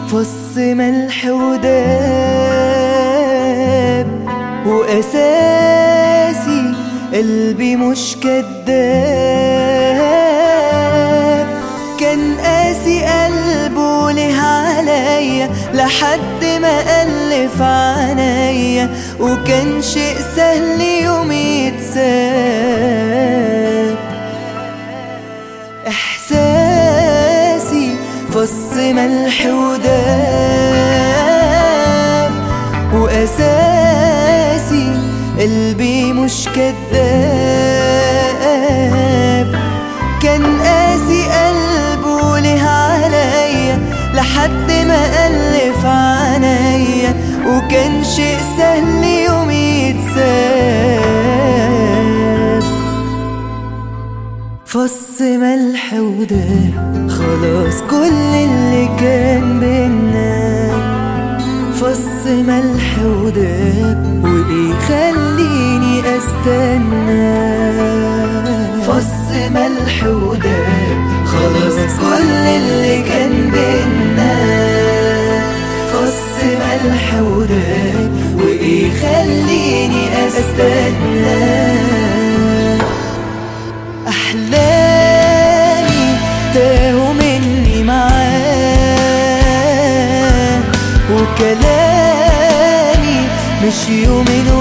فص ملح وداب وأساسي قلبي مش كداب كان قاسي قلبه ليه عليا لحد ما ألف عنيا وكان شيء سهل يوم يتساب إحساسي فص ملح وداب وأساسي قلبي مش كداب كان قاسي قلبه ليه عليا لحد ما ألف عنيا وكان شيء سهل يوم يتساب فص ملح وداب خلاص كل اللي كان بينا فص ملح وداب وايه خليني استنى فص ملح وداب خلاص كل اللي كان بينا فص ملح وداب وايه خليني استنى أحلامي تاهوا مني معاه وكلامي مش يومين